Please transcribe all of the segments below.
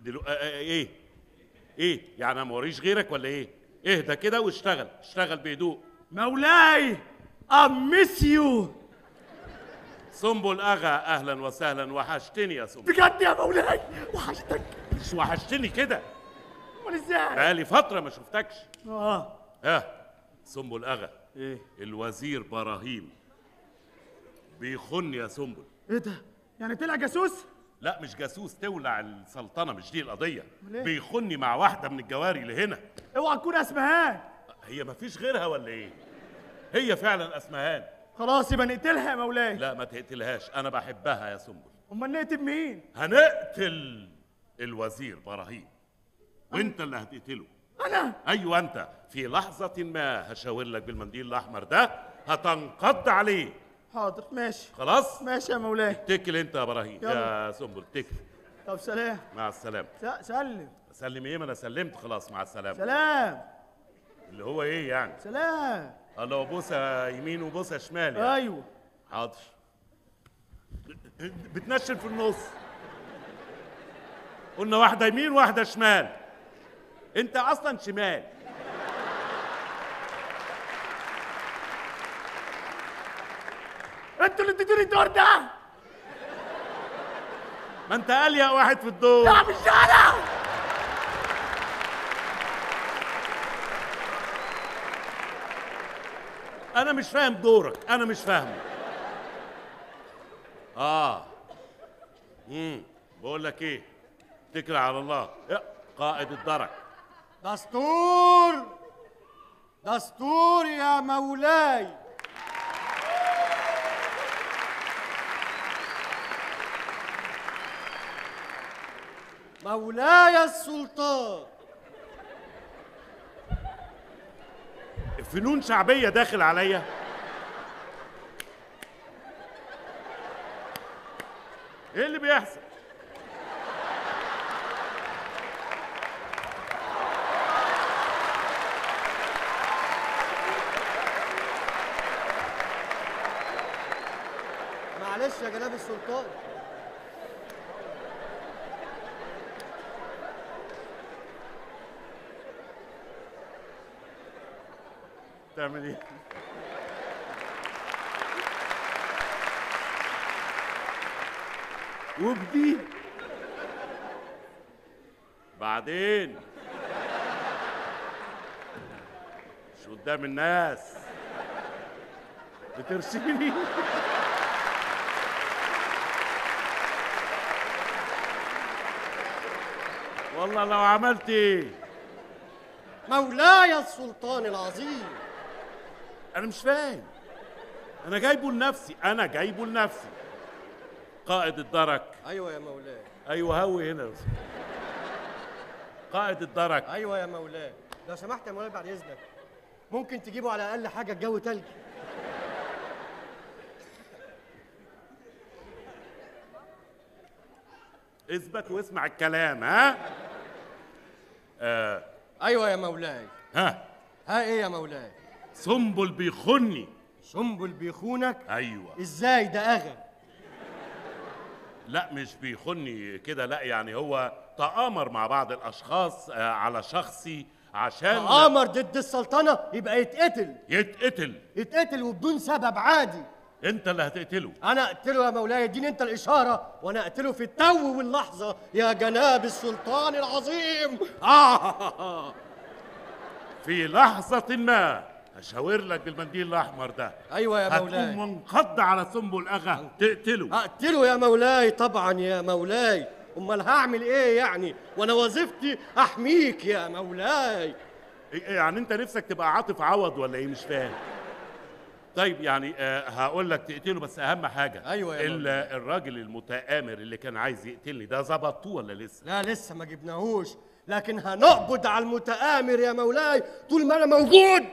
دلو... آه آه ايه ايه يعني انا موريش غيرك ولا ايه اهدى كده واشتغل اشتغل بهدوء مولاي امس يو سنبل اغا اهلا وسهلا وحشتني يا سنبل بجد يا مولاي وحشتك مش وحشتني كده امال ازاي بقالي فتره ما شفتكش اه ها سنبل اغا ايه الوزير براهيم بيخن يا سنبل ايه ده يعني طلع جاسوس لا مش جاسوس تولع السلطنه مش دي القضيه أمال إيه؟ بيخني مع واحده من الجواري اللي هنا اوعى تكون اسمهان هي مفيش غيرها ولا ايه هي فعلا اسمهان خلاص يبقى نقتلها يا مولاي لا ما تقتلهاش انا بحبها يا سنبل امال نقتل مين هنقتل الوزير براهيم وانت اللي هتقتله انا ايوه انت في لحظه ما هشاور لك بالمنديل الاحمر ده هتنقض عليه حاضر ماشي خلاص ماشي يا مولاي اتكل انت يا ابراهيم يلا. يا سنبل اتكل طب سلام مع السلامه س- سلم سلم ايه ما انا سلمت خلاص مع السلامه سلام اللي هو ايه يعني سلام الله وبوسه يمين وبوسه شمال يعني. ايوه حاضر بتنشن في النص قلنا واحده يمين واحده شمال انت اصلا شمال انتوا اللي اديتوني الدور ده ما انت اليق واحد في الدور لا مش انا انا مش فاهم دورك انا مش فاهمه اه امم بقول لك ايه اتكل على الله يا قائد الدرك دستور دستور يا مولاي مولاي السلطان فنون شعبيه داخل عليا ايه اللي بيحصل معلش يا جناب السلطان تعمل ايه وبدي بعدين مش قدام الناس بترسيني والله لو عملت ايه مولاي السلطان العظيم انا مش فاهم انا جايبه لنفسي انا جايبه لنفسي قائد الدرك ايوه يا مولاي ايوه هوي هنا قائد الدرك ايوه يا مولاي لو سمحت يا مولاي بعد اذنك ممكن تجيبوا على الاقل حاجه الجو تلج اثبت واسمع الكلام ها ايوه يا مولاي ها ها ايه يا مولاي سنبل بيخني سنبل بيخونك ايوه ازاي ده اغا لا مش بيخني كده لا يعني هو تآمر مع بعض الاشخاص آه، على شخصي عشان تآمر ضد السلطنه يبقى يتقتل يتقتل يتقتل وبدون سبب عادي انت اللي هتقتله انا اقتله يا مولاي اديني انت الاشاره وانا اقتله في التو واللحظه يا جناب السلطان العظيم آه. في لحظة ما هشاور لك بالمنديل الأحمر ده ايوه يا هتقوم مولاي منقض على سنبل أغا تقتله اقتله يا مولاي طبعا يا مولاي امال هعمل ايه يعني وانا وظيفتي احميك يا مولاي إيه- يعني أنت نفسك تبقى عاطف عوض ولا إيه مش فاهم طيب يعني آه هقول لك تقتله بس أهم حاجة أيوة يا ال- مولاي. الراجل المتآمر اللي كان عايز يقتلني ده ظبطوه ولا لسه؟ لا لسه ما جبناهوش لكن هنقبض على المتآمر يا مولاي طول ما انا موجود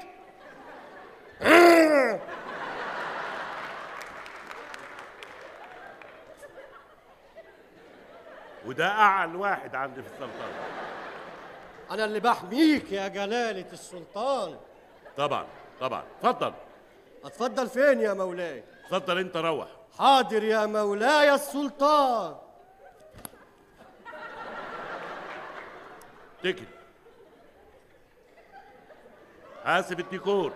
وده أعلى واحد عندي في السلطنة انا اللي بحميك يا جلالة السلطان طبعا طبعا اتفضل اتفضل فين يا مولاي اتفضل أنت روح حاضر يا مولاي السلطان تكت حاسب الديكور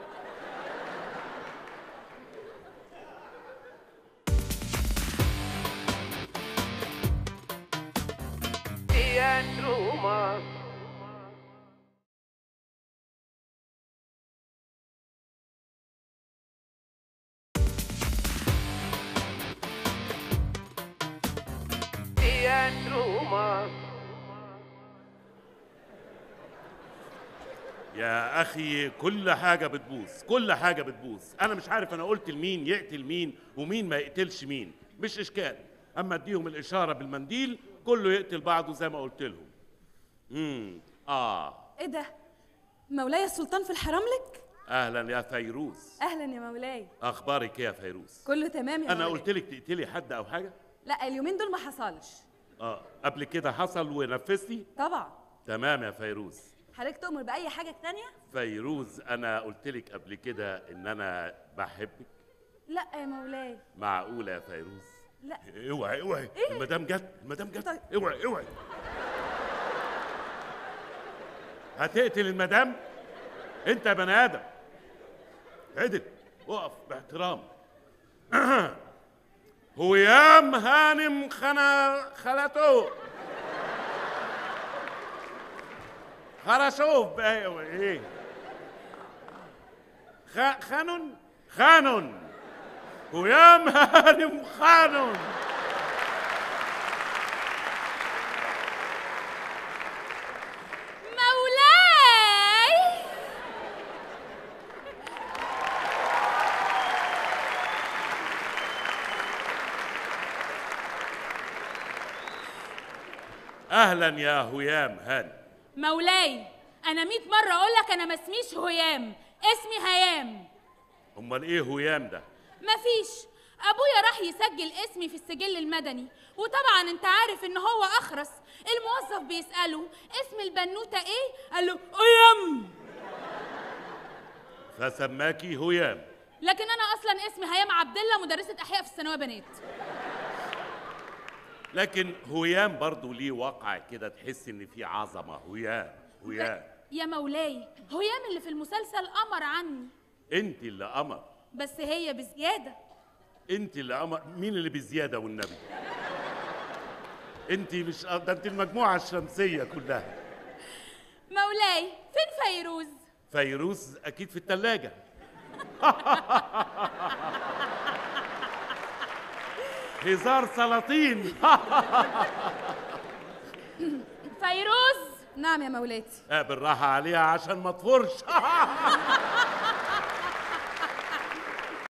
يا اخي كل حاجه بتبوظ كل حاجه بتبوظ انا مش عارف انا قلت لمين يقتل مين ومين ما يقتلش مين مش اشكال اما اديهم الاشاره بالمنديل كله يقتل بعضه زي ما قلت لهم امم اه ايه ده مولاي السلطان في الحرم لك اهلا يا فيروز اهلا يا مولاي اخبارك إيه يا فيروز كله تمام يا انا مولاي. قلت لك تقتلي حد او حاجه لا اليومين دول ما حصلش اه قبل كده حصل ونفذتي طبعا تمام يا فيروز حضرتك تؤمر باي حاجه تانية فيروز انا قلت لك قبل كده ان انا بحبك لا يا مولاي معقوله يا فيروز لا اوعي اوعي إيه؟ المدام جت المدام جت طيب. اوعي اوعي هتقتل المدام انت يا بني ادم عدل اقف باحترام هيام هانم خنا خلته خرشوف ايوه ايه خ... خانون خانون هيام هانم خانون مولاي اهلا يا هيام هانم مولاي انا مئة مرة اقول لك انا ما اسميش هيام اسمي هيام امال ايه هيام ده مفيش ابويا راح يسجل اسمي في السجل المدني وطبعا انت عارف ان هو اخرس الموظف بيسأله اسم البنوتة ايه قال له هيام فسماكي هيام لكن انا اصلا اسمي هيام عبد الله مدرسة احياء في الثانوية بنات لكن هيام برضو ليه وقع كده تحس ان في عظمه هيام هيام يا مولاي هيام اللي في المسلسل قمر عني انت اللي قمر بس هي بزيادة انت اللي قمر مين اللي بزياده والنبي انت مش ده انت المجموعه الشمسيه كلها مولاي فين فيروز فيروز اكيد في الثلاجه هزار سلاطين فيروز نعم يا مولاتي آه، بالراحه عليها عشان ما تفرش